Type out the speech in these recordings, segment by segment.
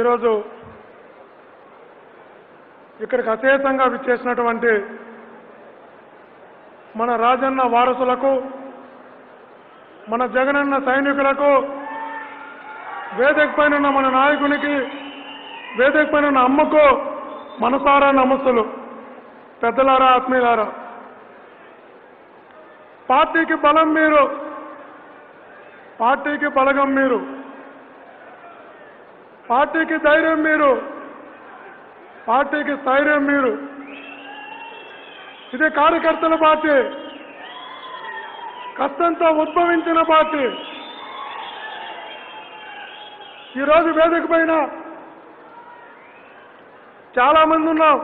ఈరోజు ఇక్కడికి అశేషంగా విచ్చేసినటువంటి మన రాజన్న వారసులకు మన జగనన్న సైనికులకు వేదిక పైన ఉన్న మన నాయకునికి వేదిక పైన ఉన్న అమ్మకు మనసారా నమస్సులు పెద్దలారా ఆత్మీయులారా పార్టీకి బలం మీరు పార్టీకి బలగం మీరు పార్టీకి ధైర్యం మీరు పార్టీకి స్థైర్యం మీరు ఇది కార్యకర్తల పార్టీ కష్టంతో ఉద్భవించిన పార్టీ ఈరోజు వేదిక పైన చాలా మంది ఉన్నాం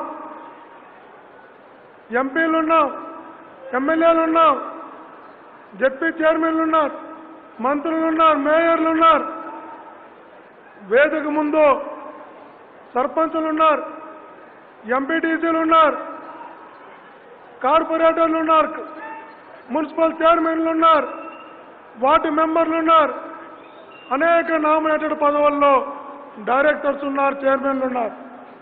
ఎంపీలు ఉన్నాం ఎమ్మెల్యేలు ఉన్నాం జడ్పీ చైర్మన్లు ఉన్నారు మంత్రులు ఉన్నారు మేయర్లు ఉన్నారు వేదిక ముందు సర్పంచులు ఉన్నారు ఎంపీటీసీలు ఉన్నారు కార్పొరేటర్లు ఉన్నారు మున్సిపల్ చైర్మన్లు ఉన్నారు వార్డు మెంబర్లు ఉన్నారు అనేక నామినేటెడ్ పదవుల్లో డైరెక్టర్స్ ఉన్నారు చైర్మన్లు ఉన్నారు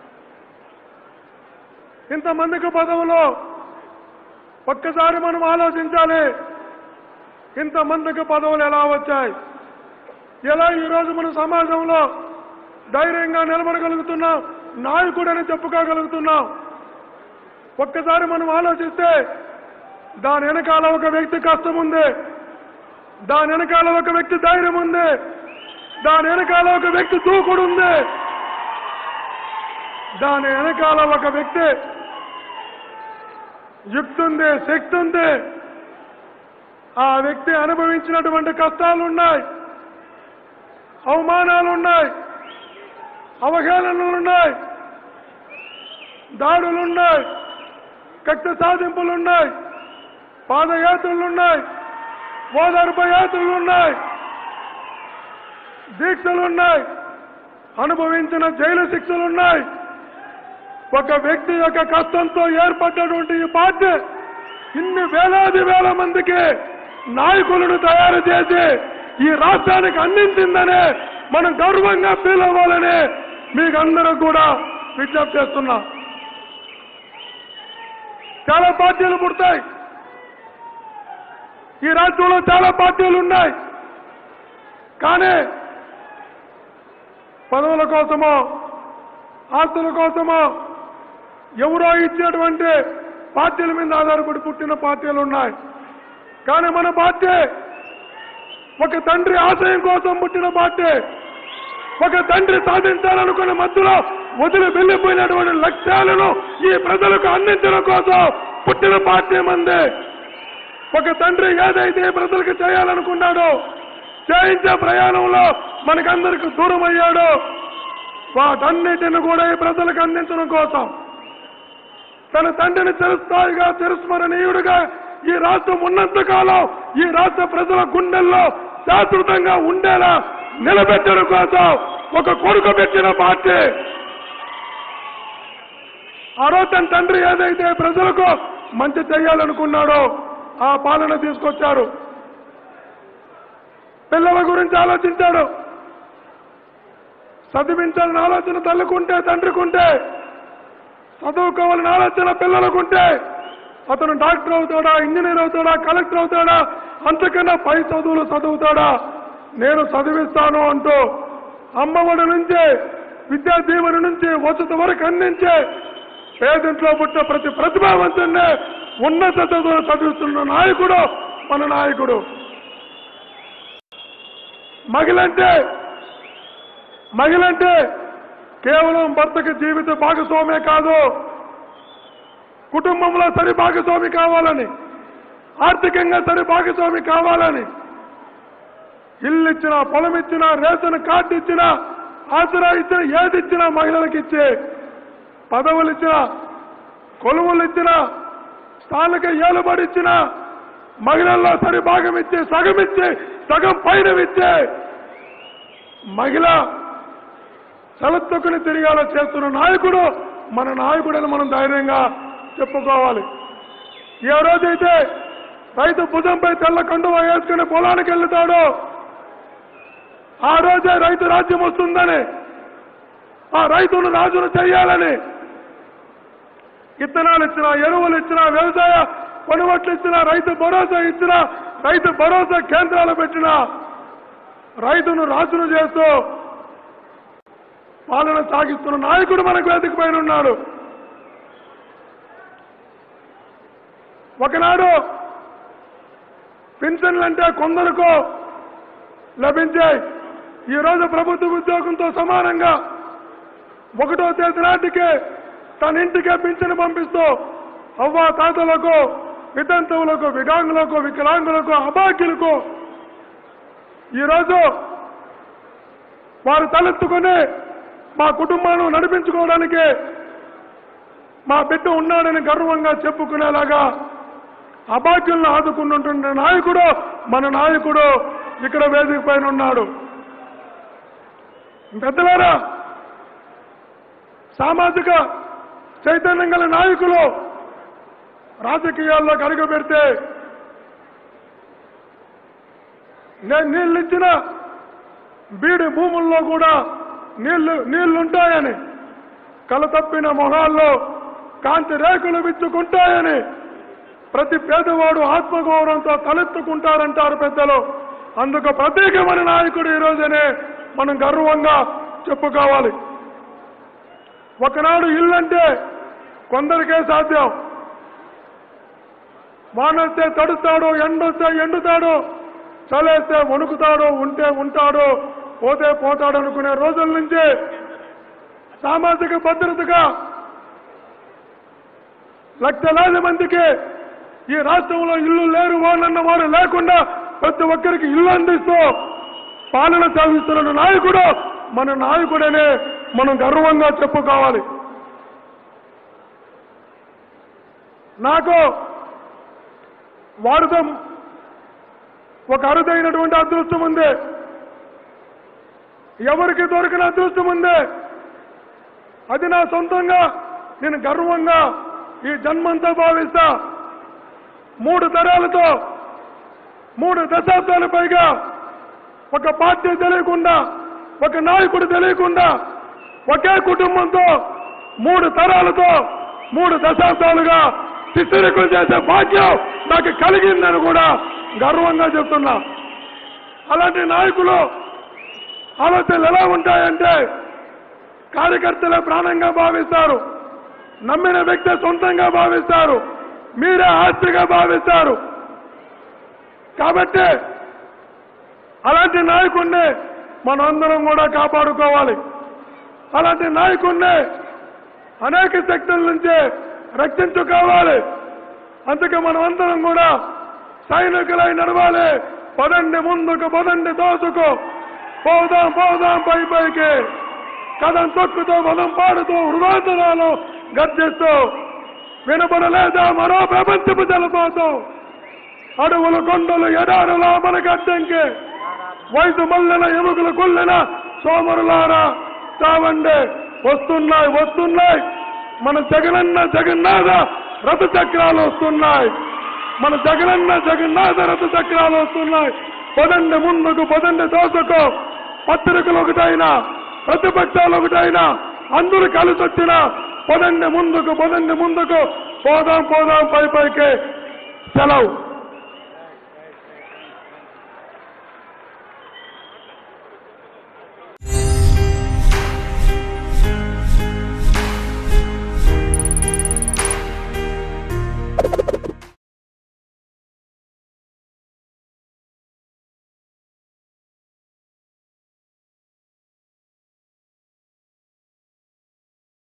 ఇంతమందికి పదవులు ఒక్కసారి మనం ఆలోచించాలి ఇంతమందికి పదవులు ఎలా వచ్చాయి ఎలా ఈరోజు మన సమాజంలో ధైర్యంగా నిలబడగలుగుతున్నాం నాయకుడని చెప్పుకోగలుగుతున్నాం ఒక్కసారి మనం ఆలోచిస్తే దాని వెనకాల ఒక వ్యక్తి కష్టం ఉంది దాని వెనకాల ఒక వ్యక్తి ధైర్యం ఉంది దాని వెనకాల ఒక వ్యక్తి దూకుడు ఉంది దాని వెనకాల ఒక వ్యక్తి యుక్తి ఉంది శక్తి ఉంది ఆ వ్యక్తి అనుభవించినటువంటి కష్టాలు ఉన్నాయి అవమానాలు ఉన్నాయి అవహేళనలు ఉన్నాయి దాడులు ఉన్నాయి కక్ష సాధింపులు ఉన్నాయి పాదయాత్రలు ఉన్నాయి ఓదార్ప యాత్రలు ఉన్నాయి దీక్షలు ఉన్నాయి అనుభవించిన జైలు శిక్షలు ఉన్నాయి ఒక వ్యక్తి యొక్క కష్టంతో ఏర్పడ్డటువంటి ఈ పార్టీ ఇన్ని వేలాది వేల మందికి నాయకులను తయారు చేసి ఈ రాష్ట్రానికి అందించిందనే మనం గర్వంగా ఫీల్ అవ్వాలని మీకు అందరూ కూడా విజ్ఞప్తి చేస్తున్నా చాలా పార్టీలు పుడతాయి ఈ రాష్ట్రంలో చాలా పార్టీలు ఉన్నాయి కానీ పదవుల కోసమో ఆస్తుల కోసమో ఎవరో ఇచ్చేటువంటి పార్టీల మీద ఆధారపడి పుట్టిన పార్టీలు ఉన్నాయి కానీ మన పార్టీ ఒక తండ్రి ఆశయం కోసం పుట్టిన పార్టీ ఒక తండ్రి సాధించాలనుకున్న మధ్యలో వదిలి వెళ్ళిపోయినటువంటి లక్ష్యాలను ఈ ప్రజలకు అందించడం కోసం పుట్టిన పార్టీ మంది ఒక తండ్రి ఏదైతే ఈ ప్రజలకు చేయాలనుకున్నాడో చేయించే ప్రయాణంలో మనకందరికి దూరం అయ్యాడో వాటన్నిటిని కూడా ఈ ప్రజలకు అందించడం కోసం తన తండ్రిని చిరస్థాయిగా చిరస్మరణీయుడిగా ఈ రాష్ట్రం ఉన్నంత కాలం ఈ రాష్ట్ర ప్రజల గుండెల్లో శాశ్వతంగా ఉండేలా నిలబెట్టడం కోసం ఒక కొడుకు పెట్టిన పార్టీ ఆ రోజు తన తండ్రి ఏదైతే ప్రజలకు మంచి చేయాలనుకున్నాడో ఆ పాలన తీసుకొచ్చారు పిల్లల గురించి ఆలోచించాడు చదివించాలని ఆలోచన తల్లికుంటే తండ్రికుంటే చదువుకోవాలని ఆలోచన పిల్లలకుంటే అతను డాక్టర్ అవుతాడా ఇంజనీర్ అవుతాడా కలెక్టర్ అవుతాడా అంతకన్నా పై చదువులు చదువుతాడా నేను చదివిస్తాను అంటూ అమ్మఒడి నుంచి విద్యా దీవెన నుంచి వసతి వరకు అందించే పేదింట్లో పుట్టిన ప్రతి ప్రతిభావంతున్నే ఉన్నత చదువులు చదివిస్తున్న నాయకుడు మన నాయకుడు మహిళంటే మహిళంటే కేవలం భర్తకి జీవిత భాగస్వామే కాదు కుటుంబంలో సరి భాగస్వామి కావాలని ఆర్థికంగా సరి భాగస్వామి కావాలని ఇల్లు ఇచ్చినా పొలం ఇచ్చినా రేషన్ కార్డు ఇచ్చినా ఆసరా ఇచ్చినా ఏది ఇచ్చినా మహిళలకు ఇచ్చే పదవులు ఇచ్చినా కొలువులు ఇచ్చినా స్థానిక ఏలుబడి ఇచ్చినా మహిళల్లో సరి భాగం ఇచ్చి సగం ఇచ్చి సగం పైన ఇచ్చే మహిళ తలెత్తుకుని తిరిగేలా చేస్తున్న నాయకుడు మన నాయకుడని మనం ధైర్యంగా చెప్పుకోవాలి ఏ రోజైతే రైతు భుజంపై తెల్ల కండువ వేసుకుని పొలానికి వెళ్తాడో ఆ రోజే రైతు రాజ్యం వస్తుందని ఆ రైతును రాజును చేయాలని విత్తనాలు ఇచ్చినా ఎరువులు ఇచ్చినా వ్యవసాయ కొనుగోట్లు ఇచ్చినా రైతు భరోసా ఇచ్చినా రైతు భరోసా కేంద్రాలు పెట్టినా రైతును రాజును చేస్తూ పాలన సాగిస్తున్న నాయకుడు మనకు వేదిక పైన ఉన్నాడు ఒకనాడు పెన్షన్లంటే కొందరుకు లభించాయి ఈరోజు ప్రభుత్వ ఉద్యోగంతో సమానంగా ఒకటో తేదీ నాటికి తన ఇంటికే పింఛను పంపిస్తూ అవ్వ తాతలకు వితంతువులకు వికాంగులకు వికలాంగులకు అభాగ్యులకు ఈరోజు వారు తలెత్తుకుని మా కుటుంబాన్ని నడిపించుకోవడానికి మా బిడ్డ ఉన్నాడని గర్వంగా చెప్పుకునేలాగా అభాగ్యులను ఆదుకుంటుంటున్న నాయకుడు మన నాయకుడు ఇక్కడ వేదిక పైన ఉన్నాడు పెద్దలారా సామాజిక చైతన్యం గల నాయకులు రాజకీయాల్లో కనుక పెడితే నేను నీళ్ళు ఇచ్చిన బీడి భూముల్లో కూడా నీళ్లు నీళ్లుంటాయని కలతప్పిన మొహాల్లో కాంతి రేకులు విచ్చుకుంటాయని ప్రతి పేదవాడు ఆత్మగౌరవంతో తలెత్తుకుంటారంటారు పెద్దలు అందుకు ప్రత్యేకమైన నాయకుడు ఈ రోజునే మనం గర్వంగా చెప్పుకోవాలి ఒకనాడు ఇల్లంటే కొందరికే సాధ్యం వానొస్తే తడుస్తాడు ఎండొస్తే ఎండుతాడు చలేస్తే వణుకుతాడు ఉంటే ఉంటాడు పోతే పోతాడు అనుకునే రోజుల నుంచి సామాజిక భద్రతగా లక్షలాది మందికి ఈ రాష్ట్రంలో ఇల్లు లేరు వాళ్ళన్న వారు లేకుండా ప్రతి ఒక్కరికి ఇల్లు అందిస్తూ పాలన సాగిస్తున్న నాయకుడు మన నాయకుడనే మనం గర్వంగా చెప్పుకోవాలి నాకు వారితో ఒక అరుదైనటువంటి అదృష్టం ఉంది ఎవరికి దొరికిన అదృష్టం ఉంది అది నా సొంతంగా నేను గర్వంగా ఈ జన్మంతా భావిస్తా మూడు తరాలతో మూడు దశాబ్దాల పైగా ఒక పార్టీ తెలియకుండా ఒక నాయకుడు తెలియకుండా ఒకే కుటుంబంతో మూడు తరాలతో మూడు దశాబ్దాలుగా శిష్యులకు చేసే భాగ్యం నాకు కలిగిందని కూడా గర్వంగా చెప్తున్నా అలాంటి నాయకులు ఆలోచనలు ఎలా ఉంటాయంటే కార్యకర్తలే ప్రాణంగా భావిస్తారు నమ్మిన వ్యక్తి సొంతంగా భావిస్తారు మీరే ఆస్తిగా భావిస్తారు కాబట్టి అలాంటి నాయకుడిని మనందరం కూడా కాపాడుకోవాలి అలాంటి నాయకుడిని అనేక శక్తుల నుంచి రక్షించుకోవాలి అందుకే మనం అందరం కూడా సైనికులై నడవాలి పదండి ముందుకు పదండి దోసుకు పోదాం పోదాం పై పైకి కథం తొక్కుతూ పదం పాడుతూ హృదయతనాలు గర్జిస్తూ వినపడలేదా మరో ప్రపంచపు జలపాతం అడవులు కొండలు ఎడారులా మనకు అడ్డంకి వయసు మల్లెల ఎముకలు కొల్లెన సోమరులారా చావండి వస్తున్నాయి వస్తున్నాయి మన జగనన్న జగన్నాథ రథ చక్రాలు వస్తున్నాయి మన జగనన్న జగన్నాథ రథ చక్రాలు వస్తున్నాయి పదండి ముందుకు పదండి దోసకు పత్రికలు ఒకటైనా ప్రతిపక్షాలు ఒకటైనా అందరూ కలిసి వచ్చిన పదండి ముందుకు పదండి ముందుకు పోదాం పోదాం పై పైకి సెలవు